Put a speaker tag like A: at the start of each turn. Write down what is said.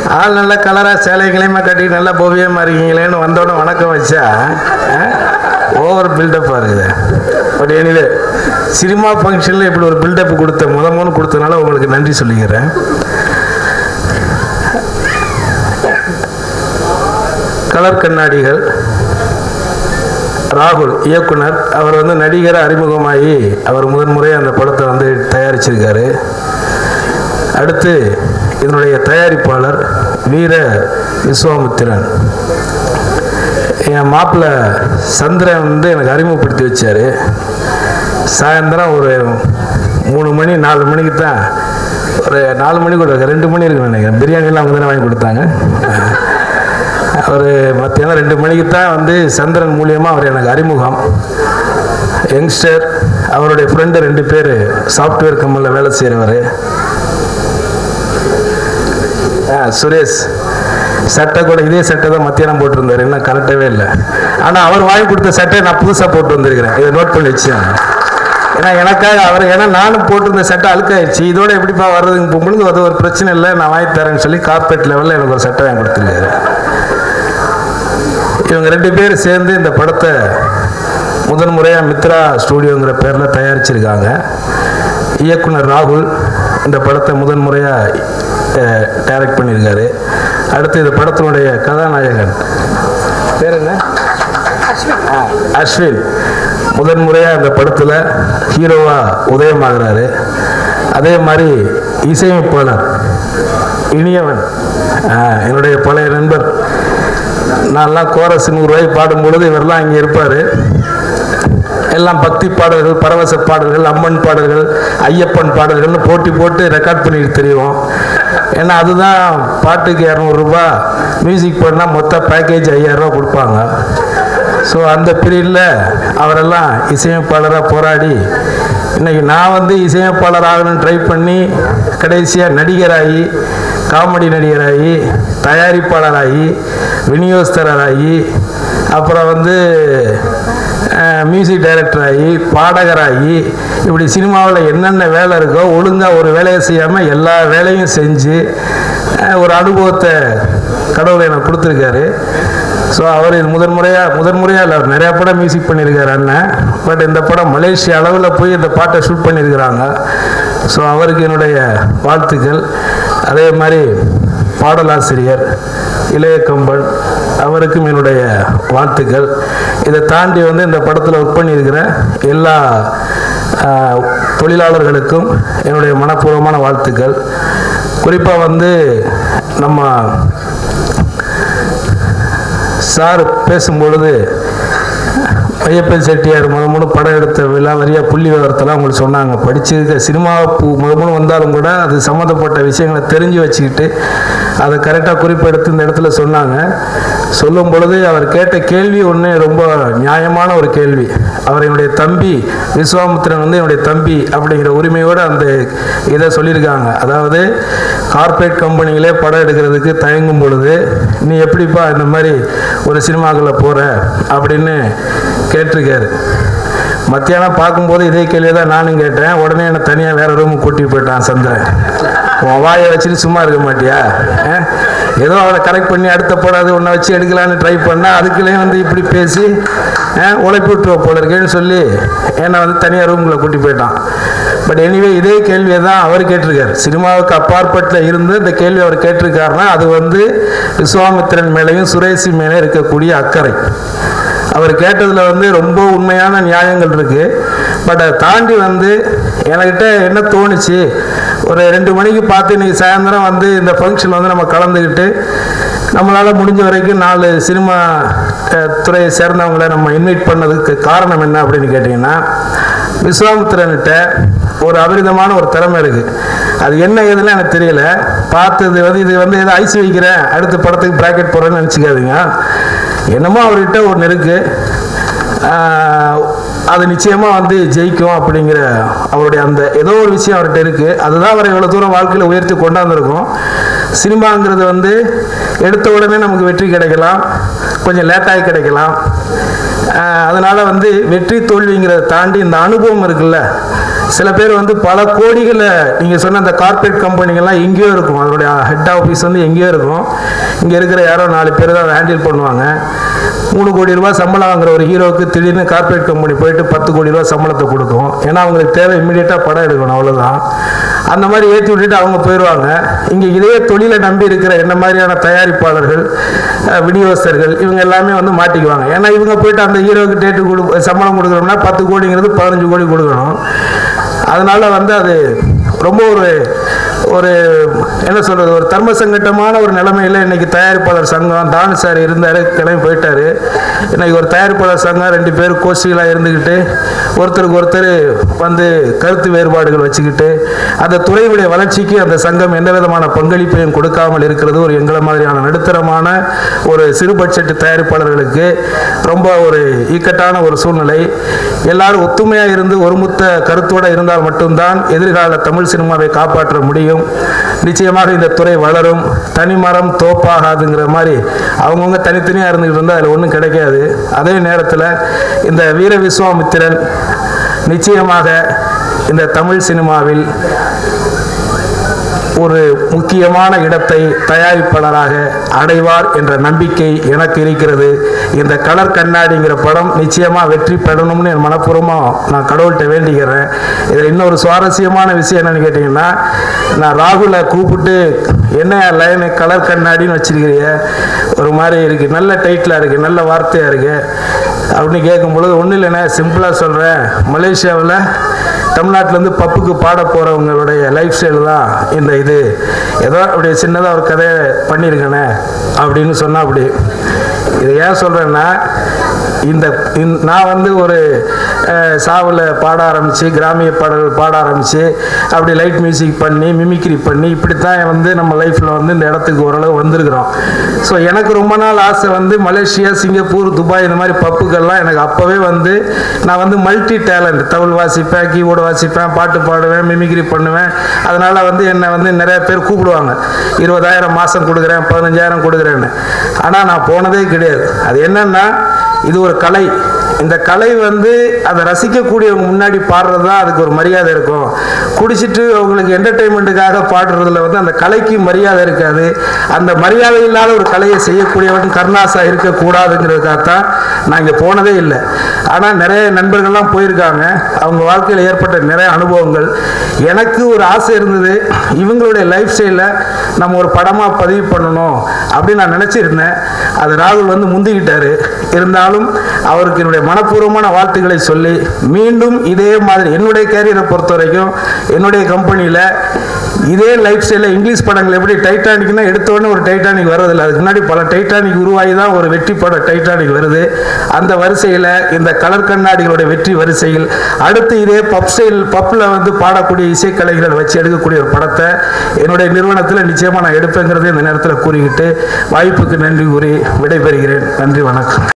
A: ஆள் நல்ல கலராக சேலைகளையுமே கட்டிட்டு நல்லா போவியமாக இருக்கீங்களேன்னு வந்தோடனே வணக்கம் வச்சா ஓவர் பில்டப்பாக இருக்குது பட் எனிவே சினிமா ஃபங்க்ஷனில் இப்படி ஒரு பில்டப் கொடுத்த முத மூணு கொடுத்தனால உங்களுக்கு நன்றி சொல்லிக்கிறேன் கலர் கண்ணாடிகள் ராகுல் இயக்குனர் அவர் வந்து நடிகரை அறிமுகமாகி அவர் முதன்முறையாக அந்த படத்தை வந்து தயாரிச்சிருக்காரு அடுத்து இதனுடைய தயாரிப்பாளர் வீர விஸ்வாமித்திரன் என் மாப்பிள்ளை சந்திரன் வந்து எனக்கு அறிமுகப்படுத்தி வச்சார் சாயந்தரம் ஒரு மூணு மணி நாலு மணிக்கு தான் ஒரு நாலு மணி கூட இருக்கு, ரெண்டு மணி இருக்குன்னு நினைக்கிறேன் பிரியாணிலாம் அவங்க தானே வாங்கி கொடுத்தாங்க அவர் மத்தியானம் ரெண்டு மணிக்கு தான் வந்து சந்திரன் மூலியமாக அவர் எனக்கு அறிமுகம் யங்ஸ்டர் அவருடைய ஃப்ரெண்டு ரெண்டு பேர் சாஃப்ட்வேர் கம்பெனியில் வேலை செய்கிறவர் ஆ சுரேஷ் சட்டை கூட இதே சட்டை தான் மத்தியானம் போட்டிருந்தார் இன்னும் கரெக்டாகவே இல்லை ஆனால் அவர் வாங்கி கொடுத்த சட்டையை நான் புதுசாக போட்டு வந்திருக்கிறேன் இதை நோட் பண்ணி வச்சேன் ஏன்னா எனக்காக அவர் ஏன்னா நானும் போட்டிருந்த சட்டை அழுக்காயிடுச்சு இதோட எப்படிப்பா வர்றதுங்க பொம்பளுக்கு அது ஒரு பிரச்சனை இல்லை நான் வாங்கி தரேன்னு சொல்லி கார்பரேட் லெவலில் எனக்கு ஒரு சட்டை வாங்கி கொடுத்துருக்காரு இவங்க ரெண்டு பேர் சேர்ந்து இந்த படத்தை முதன் முறையாக மித்ரா ஸ்டூடியோங்கிற பேரில் தயாரிச்சிருக்காங்க இயக்குனர் ராகுல் இந்த படத்தை முதன் முறையாக டைரக்ட் பண்ணியிருக்காரு அடுத்து இந்த படத்தினுடைய கதாநாயகன் பேர் என்ன ஆ, அஸ்வின் முதன் முறையாக இந்த படத்தில் ஹீரோவாக உதயமாகிறாரு அதே மாதிரி இசையமைப்பாளர் இனியவன் ஆ, என்னுடைய பழைய நண்பர் நான்லாம் கோரஸ் நூறுரூவாய் பாடும் பொழுது இவரெல்லாம் இங்கே இருப்பார் எல்லாம் பக்தி பாடல்கள் பரவச பாடல்கள் அம்மன் பாடல்கள் ஐயப்பன் பாடல்கள்னு போட்டி போட்டு ரெக்கார்ட் பண்ணிட்டு தெரியும் ஏன்னா அதுதான் பாட்டுக்கு இரநூறுபா மியூசிக் பண்ணால் மொத்த பேக்கேஜ் ஐயாயிரரூபா கொடுப்பாங்க ஸோ அந்த பீரியடில் அவரெல்லாம் இசையமைப்பாளராக போராடி இன்னைக்கு நான் வந்து இசையமைப்பாளர் ஆகணும்னு ட்ரை பண்ணி கடைசியாக நடிகராகி காமெடி நடிகராகி தயாரிப்பாளராகி விநியோகஸ்தராகி அப்புறம் வந்து மியூசிக் டைரக்டர் ஆகி பாடகராகி இப்படி சினிமாவில் என்னென்ன வேலை இருக்கோ ஒழுங்காக ஒரு வேலையை செய்யாமல் எல்லா வேலையும் செஞ்சு அஹ், ஒரு அனுபவத்தை கடவுள் எனக்கு கொடுத்துருக்காரு ஸோ அவர் இது முதன் முறையாக முதன் முறையாக இல்லை அவர் நிறையா படம் மியூசிக் பண்ணியிருக்காரு அண்ணன் பட் இந்த படம் மலேசியா அளவில் போய் இந்த பாட்டை ஷூட் பண்ணியிருக்கிறாங்க ஸோ அவருக்கு என்னுடைய வாழ்த்துக்கள் அதே மாதிரி பாடலாசிரியர் இளைய கம்பன் அவருக்கும் என்னுடைய வாழ்த்துக்கள் இதை தாண்டி வந்து இந்த படத்தில் ஒர்க் பண்ணியிருக்கிற எல்லா ஆஹ், தொழிலாளர்களுக்கும் என்னுடைய மனப்பூர்வமான வாழ்த்துக்கள் குறிப்பாக வந்து நம்ம சார் பேசும்பொழுது ஐயப்பன் செட்டியார் முத முழு படம் எடுத்த விழா வரியாக புள்ளி விவரத்தெல்லாம் உங்களுக்கு சொன்னாங்க படிச்சிருக்க சினிமா முத முழு வந்தாலும் கூட அது சம்மந்தப்பட்ட விஷயங்களை தெரிஞ்சு வச்சுக்கிட்டு அதை கரெக்டாக குறிப்பெடுத்து இந்த இடத்துல சொன்னாங்க சொல்லும் பொழுது அவர் கேட்ட கேள்வி ஒன்று ரொம்ப நியாயமான ஒரு கேள்வி அவர் என்னுடைய தம்பி விஸ்வாமித்திரன் வந்து என்னுடைய தம்பி அப்படிங்கிற உரிமையோடு அந்த இதை சொல்லியிருக்காங்க அதாவது கார்ப்பரேட் கம்பெனிகளே படம் எடுக்கிறதுக்கு தயங்கும் பொழுது நீ எப்படிப்பா இந்த மாதிரி ஒரு சினிமாக்களில் போகிற அப்படின்னு கேட்டிருக்காரு மத்தியானம் பார்க்கும்போது இதே கேள்வியை தான் நானும் கேட்டேன் உடனே என்னை தனியாக வேற ரூமுக்கு கூட்டி போயிட்டான் சந்திரன் உன் வாயை வச்சுட்டு சும்மா இருக்க மாட்டியா ஆ? ஏதோ அவனை கரெக்ட் பண்ணி அடுத்த படம் அது உன்னை வச்சு எடுக்கலான்னு ட்ரை பண்ணால் அதுக்குள்ளேயும் வந்து இப்படி பேசி ஆ, உழைப்பு விட்டுருவ போல இருக்கேன்னு சொல்லி என்னை வந்து தனியாக ரூமுக்குள்ளே கூட்டி போயிட்டான் பட் எனிவே இதே கேள்வியை தான் அவர் கேட்டிருக்காரு சினிமாவுக்கு அப்பாற்பட்டில் இருந்து இந்த கேள்வி அவர் கேட்டிருக்காருன்னா அது வந்து விஸ்வாமித்திரன் மேலேயும் சுரேஷி மேலே இருக்கக்கூடிய அக்கறை அவர் கேட்டதில் வந்து ரொம்ப உண்மையான நியாயங்கள் இருக்கு பட் அதை தாண்டி வந்து என்கிட்ட என்ன தோணுச்சு ஒரு ரெண்டு மணிக்கு பார்த்து இன்னைக்கு சாயந்தரம் வந்து இந்த ஃபங்க்ஷன் வந்து நம்ம கலந்துக்கிட்டு நம்மளால் முடிஞ்ச வரைக்கும் நாலு சினிமா அஹ், துறையை சேர்ந்தவங்களை நம்ம இன்வைட் பண்ணதுக்கு காரணம் என்ன அப்படின்னு கேட்டிங்கன்னா விஸ்வாமித்திரன்கிட்ட ஒரு அபரிதமான ஒரு திறமை இருக்குது அது என்ன ஏதுன்னு எனக்கு தெரியல பார்த்தது வந்து இது வந்து ஏதோ ஐஸ் வைக்கிறேன் அடுத்த படத்துக்கு ப்ராக்கெட் போடுறேன்னு நினச்சிக்காதீங்க என்னமோ அவர்கிட்ட ஒன்று இருக்குது அது நிச்சயமாக வந்து ஜெயிக்கும் அப்படிங்கிற அவருடைய அந்த ஏதோ ஒரு விஷயம் அவர்கிட்ட இருக்குது அதுதான் அவரை இவ்வளோ தூரம் வாழ்க்கையில் உயர்த்தி கொண்டாந்துருக்கும் சினிமாங்கிறது வந்து எடுத்த உடனே நமக்கு வெற்றி கிடைக்கலாம் கொஞ்சம் லேட்டாகி கிடைக்கலாம் ஆஹ் அதனால வந்து வெற்றி தோல்விங்கிறத தாண்டி இந்த அனுபவம் இருக்குல்ல சில பேர் வந்து பல கோடிகளை நீங்கள் சொன்ன அந்த கார்ப்பரேட் கம்பெனிகள்லாம் எங்கேயோ இருக்கும் அதோடைய ஹெட் ஆஃபீஸ் வந்து எங்கேயோ இருக்கும் இங்கே இருக்கிற யாரோ நாலு பேர் தான் ஹேண்டில் பண்ணுவாங்க மூணு கோடி ரூபாய் சம்பளம் வாங்குற ஒரு ஹீரோவுக்கு திடீர்னு கார்ப்பரேட் கம்பெனி போயிட்டு பத்து கோடி ரூபாய் சம்பளத்தை கொடுக்கும் ஏன்னா அவங்களுக்கு தேவை இம்மிடியட்டாக படம் எடுக்கணும் அவ்வளோதான் அந்த மாதிரி ஏற்றி விட்டுட்டு அவங்க போயிடுவாங்க இங்கே இதே தொழிலை நம்பி இருக்கிற என்ன மாதிரியான தயாரிப்பாளர்கள் அஹ், விநியோகஸ்தர்கள் இவங்க எல்லாமே வந்து மாட்டிக்குவாங்க ஏன்னா இவங்க போயிட்டு அந்த ஹீரோவுக்கு டேட்டு கொடு சம்பளம் கொடுக்குறோம்னா பத்து கோடிங்கிறது பதினஞ்சு கோடி கொடுக்கணும் அதனால வந்து அது ரொம்ப ஒரு ஒரு என்ன சொல்றது ஒரு தர்ம சங்கட்டமான ஒரு நிலைமையில இன்னைக்கு தயாரிப்பாளர் சங்கம் தானு சார் இருந்தாரு கிளம்பி போயிட்டாரு இன்னைக்கு ஒரு தயாரிப்பாளர் சங்கம் ரெண்டு பேர் கோஷ்டிகளாக இருந்துக்கிட்டு ஒருத்தருக்கு ஒருத்தர் வந்து கருத்து வேறுபாடுகள் வச்சுக்கிட்டு அந்த துறையுடைய வளர்ச்சிக்கு அந்த சங்கம் எந்த விதமான பங்களிப்பையும் கொடுக்காமல் இருக்கிறது ஒரு எங்களை மாதிரியான நடுத்தரமான ஒரு சிறு பட்ஜெட் தயாரிப்பாளர்களுக்கு ரொம்ப ஒரு இக்கட்டான ஒரு சூழ்நிலை எல்லாரும் ஒத்துமையாக இருந்து ஒருமுத்த கருத்தோட இருந்தால் மட்டும்தான் எதிர்கால தமிழ் சினிமாவை காப்பாற்ற முடியும் நிச்சயமாக இந்த துறை வளரும் தனிமரம் தோப்பாகாதுங்கிற மாதிரி அவங்கவுங்க தனித்தனியாக இருந்துகிட்டு இருந்தால் அதில் ஒன்றும் கிடைக்காது அதே நேரத்தில் இந்த வீர விஸ்வாமித்திரன் நிச்சயமாக இந்த தமிழ் சினிமாவில் ஒரு முக்கியமான இடத்தை தயாரிப்பாளராக அடைவார் என்ற நம்பிக்கை எனக்கு இருக்கிறது இந்த கலர் கண்ணாடிங்கிற படம் நிச்சயமாக வெற்றி பெறணும்னு என் மனப்பூர்வமாக நான் கடவுள்கிட்ட வேண்டிக்கிறேன் இதில் இன்னொரு சுவாரஸ்யமான விஷயம் என்னன்னு கேட்டிங்கன்னா நான் ராகுலை கூப்பிட்டு என்ன லைனு கலர் கண்ணாடின்னு வச்சிருக்கிறீங்க ஒரு மாதிரி இருக்குது நல்ல டைட்டிலாக இருக்குது நல்ல வார்த்தையாக இருக்குது அப்படின்னு கேட்கும் பொழுது ஒன்றும் இல்லைண்ணே சிம்பிளாக சொல்கிறேன் மலேசியாவில் தமிழ்நாட்டிலேருந்து பப்புக்கு பாட போகிறவங்களுடைய லைஃப் ஸ்டைல் தான் இந்த இது ஏதோ அப்படியே சின்னதாக ஒரு கதையை பண்ணியிருக்கேனே அப்படின்னு சொன்னா அப்படி இதை ஏன் சொல்கிறேன்னா இந்த இந்த- நான் வந்து ஒரு சாவில் பாட ஆரம்பித்து கிராமிய பாடல்கள் பாட ஆரம்பித்து அப்படி லைட் மியூசிக் பண்ணி மிமிக்ரி பண்ணி இப்படித்தான் வந்து நம்ம லைஃப்பில் வந்து இந்த இடத்துக்கு ஓரளவு வந்திருக்கிறோம் ஸோ எனக்கு ரொம்ப நாள் ஆசை வந்து மலேசியா சிங்கப்பூர் துபாய் இந்த மாதிரி பப்புகள்லாம் எனக்கு அப்போவே வந்து நான் வந்து மல்டி டேலண்ட் தமிழ் வாசிப்பேன் கீபோர்டு வாசிப்பேன் பாட்டு பாடுவேன் மிமிக்ரி பண்ணுவேன் அதனால் வந்து என்னை வந்து நிறைய பேர் கூப்பிடுவாங்க இருபதாயிரம் மாதம் கொடுக்குறேன் பதினஞ்சாயிரம் கொடுக்குறேன்னு ஆனால் நான் போனதே கிடையாது அது என்னன்னா இது ஒரு கலை இந்த கலை வந்து அதை ரசிக்கக்கூடியவங்க முன்னாடி பாடுறது தான் அதுக்கு ஒரு மரியாதை இருக்கும் குடிச்சிட்டு அவங்களுக்கு என்டர்டெயின்மெண்ட்டுக்காக பாடுறதுல வந்து அந்த கலைக்கு மரியாதை இருக்காது அந்த மரியாதை இல்லாத ஒரு கலையை செய்யக்கூடியவன் கருணாசா இருக்கக்கூடாதுங்கிறதுக்காக தான் நான் இங்கே போனதே இல்லை ஆனால் நிறைய நண்பர்கள்லாம் போயிருக்காங்க அவங்க வாழ்க்கையில் ஏற்பட்ட நிறைய அனுபவங்கள் எனக்கு ஒரு ஆசை இருந்தது இவங்களுடைய லைஃப் ஸ்டைலில் நம்ம ஒரு படமாக பதிவு பண்ணணும் அப்படின்னு நான் நினச்சிருந்தேன் அது ராகுல் வந்து முந்திக்கிட்டாரு இருந்தாலும் அவருக்கு என்னுடைய மனப்பூர்வமான வாழ்த்துக்களை சொல்லி மீண்டும் இதே மாதிரி என்னுடைய கேரியரை பொறுத்த வரைக்கும் என்னுடைய கம்பெனியில் இதே லைஃப் ஸ்டைலில் இங்கிலீஷ் படங்கள் எப்படி டைட்டானிக்னா எடுத்த உடனே ஒரு டைட்டானிக் வர்றதில்ல அதுக்கு முன்னாடி பல டைட்டானிக் உருவாகி தான் ஒரு வெற்றி படம் டைட்டானிக் வருது அந்த வரிசையில் இந்த கலர் கண்ணாடிகளுடைய வெற்றி வரிசையில் அடுத்து இதே பப் ஸ்டைல் பப்பில் வந்து பாடக்கூடிய இசைக்கலைகளை வச்சு எடுக்கக்கூடிய ஒரு படத்தை என்னுடைய நிறுவனத்தில் நிச்சயமாக நான் எடுப்பேங்கிறதை இந்த நேரத்தில் கூறிக்கிட்டு வாய்ப்புக்கு நன்றி கூறி விடைபெறுகிறேன் நன்றி வணக்கம்